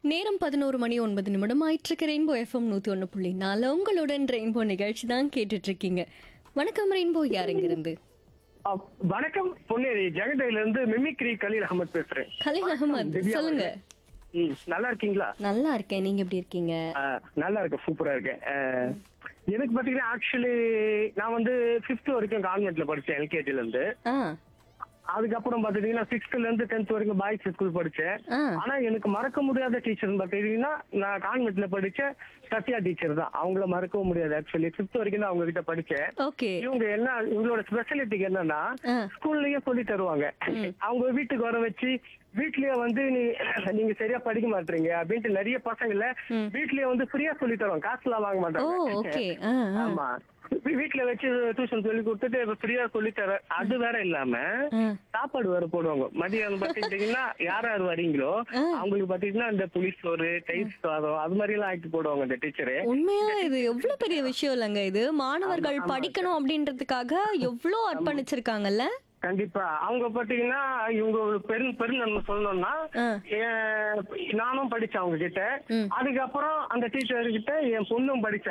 நேரம் பதினோரு மணி ஒன்பது நிமிடம் ஆயிட்டிருக்கு ரெயின்போ எஃப்எம் நூத்தி ஒன்று புள்ளி நாலு உங்களுடன் ரெயின்போ நிகழ்ச்சி தான் கேட்டுட்டு இருக்கீங்க வணக்கம் ரெயின்போ யார் இருந்து அ, வணக்கம் பொன்னேரி ஜெகடையில இருந்து மிமிக்ரி கலீல் அகமது பேசுறேன் கலீல் அகமது திவ்யா சொல்லுங்க ம், நல்லா இருக்கீங்களா நல்லா இருக்கேன் நீங்க எப்படி இருக்கீங்க ஆ, நல்லா இருக்கேன் சூப்பரா இருக்கேன் ஆ, எனக்கு பாத்தீங்கன்னா ஆக்சுவலி நான் வந்து ஃபிஃப்த் வரைக்கும் கான்வென்ட்ல படிச்சேன் எல்கேஜில இருந்து ஆ அதுக்கப்புறம் பாத்தீங்கன்னா சிக்ஸ்த்ல இருந்து டென்த் வரைக்கும் பாய்ஸ் ஸ்கூல் படிச்சேன் ஆ ஆனா எனக்கு மறக்க முடியாத டீச்சர் பாத்தீங்கன்னா நான் கான்வென்ட்ல படிச்ச சத்யா டீச்சர் தான் அவங்கள மறக்கவும் முடியாது ஆக்சுவலி ஃபிஃப்த் வரைக்கும் தான் அவங்க கிட்ட படிச்சேன் ஓகே இவங்க என்ன இவங்களோட ஸ்பெஷாலிட்டி என்னன்னா ஆ. ஸ்கூல்லயே சொல்லி தருவாங்க அவங்க வீட்டுக்கு வர வச்சு வீட்லயே வந்து நீ நீங்க சரியா படிக்க மாட்டீங்க அப்படின்ட்டு நிறைய பசங்கள வீட்லயே வந்து ஃப்ரீயா சொல்லி தருவாங்க காசுலாம் வாங்க ஓ மாட்டாங்க ஓகே ஆ ஆ. ஆமா வீ- வீட்ல வச்சு டியூஷன் சொல்லி கொடுத்துட்டு ஃப்ரீயா சொல்லி தர அது வேற இல்லாம ஆ. சாப்பாடு வேற போடுவாங்க மதியம் பாத்தீங்கன்னா யார் யார் வரீங்களோ அவங்களுக்கு பாத்தீங்கன்னா இந்த புளி சோறு தயிர் சாதம் அது மாதிரி எல்லாம் ஆக்கி போடுவாங்க இந்த டீச்சரு உண்மையா இது எவ்வளவு பெரிய விஷயம் இல்லைங்க இது மாணவர்கள் படிக்கணும் அப்படின்றதுக்காக எவ்வளவு அர்ப்பணிச்சிருக்காங்கல்ல கண்டிப்பா அவங்க பாத்தீங்கன்னா இவங்க ஒரு பெரு பெருநன்மை சொல்லணும்னா ஆ. என் நானும் படிச்சேன் அவங்க கிட்ட அதுக்கப்புறம் அந்த டீச்சர் கிட்ட என் பொண்ணும் படிச்சா